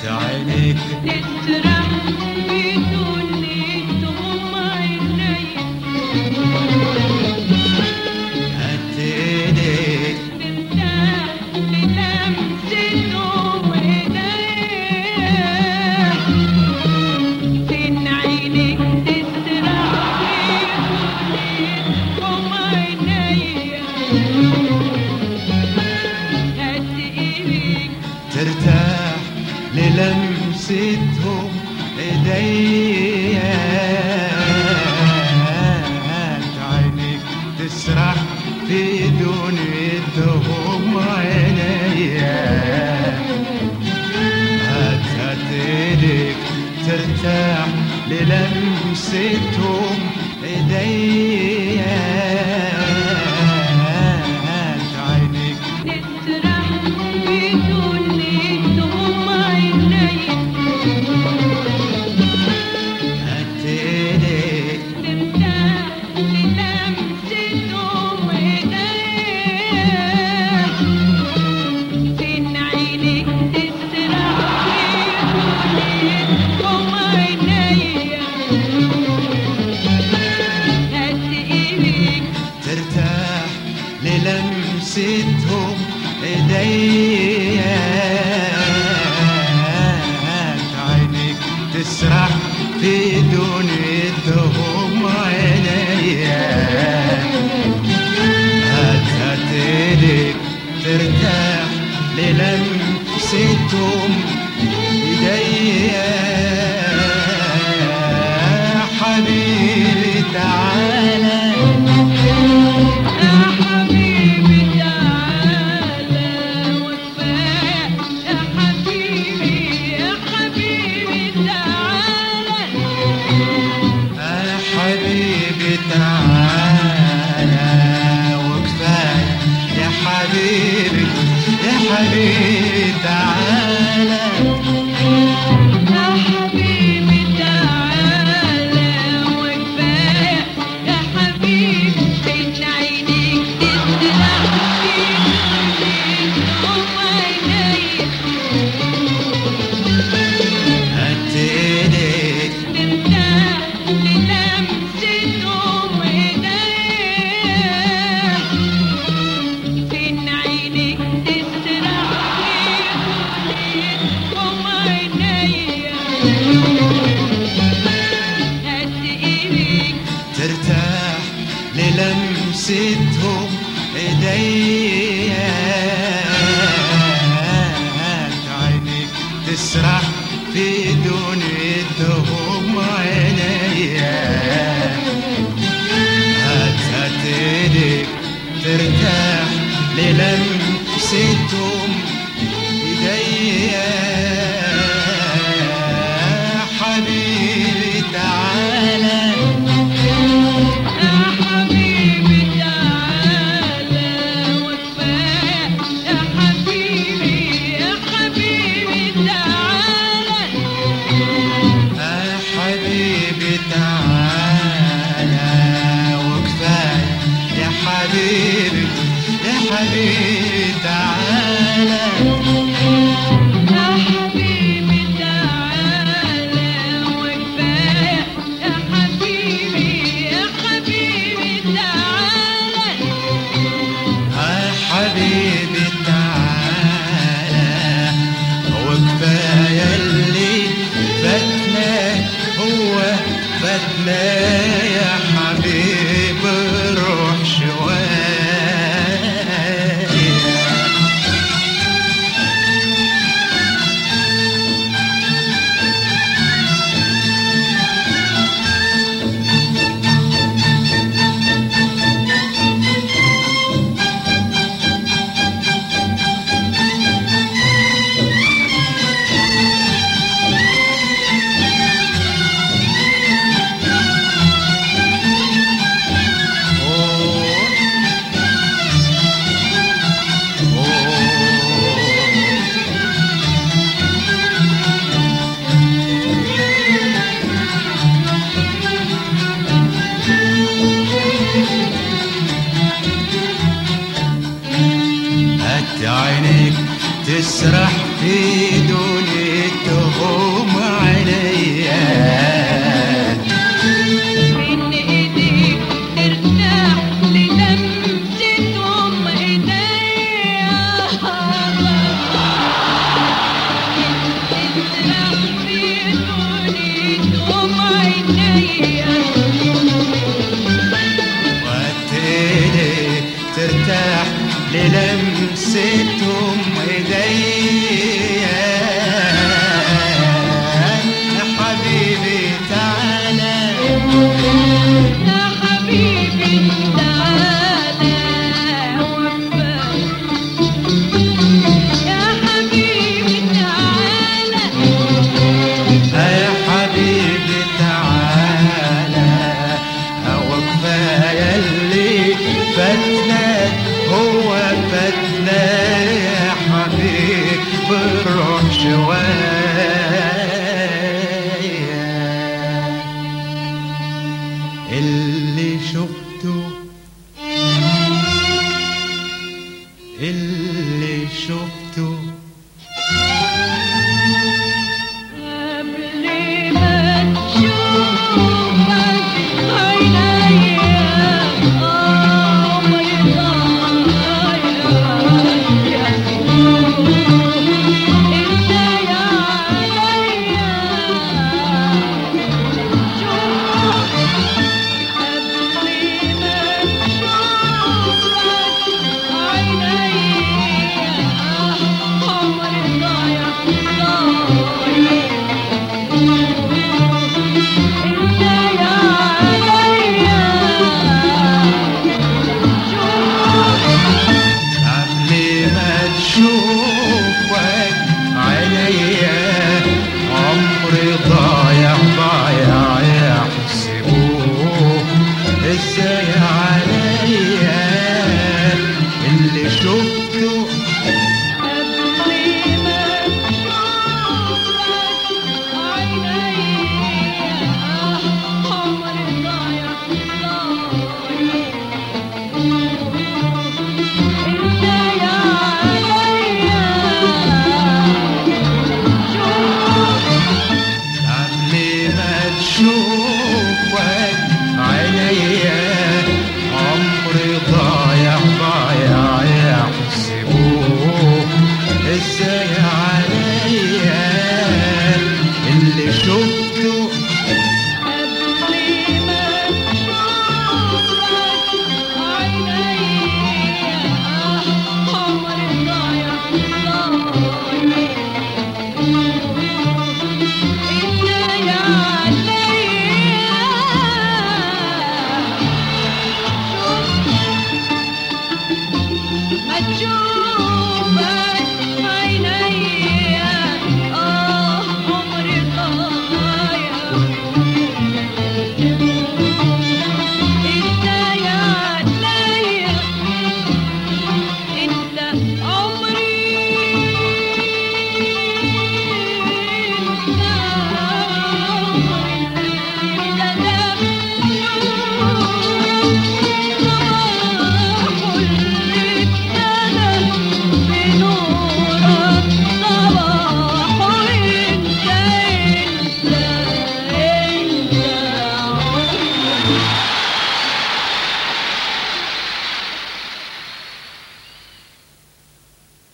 هات عينيك تسرح بدنيتهم عيني هات ايديك ترتاح للمستهم ايديا فين عينيك تسرح بدنيتهم عيني هات ايديك ترتاح للمستهم ايديا هات عينيك تسرح في دنيتهم عينيا هات هات ايديك ترتاح للمستهم ايديا هات عينيك تسرح بدنيتهم عيني هات ايديك ترتاح للمستهم ايديا فين عينيك تسرح بدنيتهم عيني هات ايديك ترتاح للمستهم ايديا هات عينيك تسرح في دنيتهم عينيا هات هات ايديك ترتاح للمستهم ايديا حبيبي تعالى يا حبيبي تعالى وكفاية يا حبيبي يا حبيبي تعالى يا حبيبي تعالى وكفاية يا حبيبي يا حبيبي تعالى يا حبيبي تعالى وكفاية يا حبيبي بين عينيك تسرح في دنيتهم عيني هات ايديك ترتاح للمستهم ايديا فين عينيك تسرح بدنيتهم عيني هات ايديك ترتاح للمستهم ايديا هات عينيك تسرح في دنيتهم عينيا هات هات ايديك ترتاح للمستهم ايديا حبيبي تعالى يا حبيبي تعالى وكفاية يا حبيبي يا حبيبي تعالى يا حبيبي تعالى وكفاية يا حبيبي يا حبيبي تعالى يا حبيبي تعالى وكفاية يا حبيبي يا حبيبي تعالى يا حبيبي تعالى وكفاية اللي فاتنا هو فاتنا يا حبيبي روح شوية هات عينيك تسرح في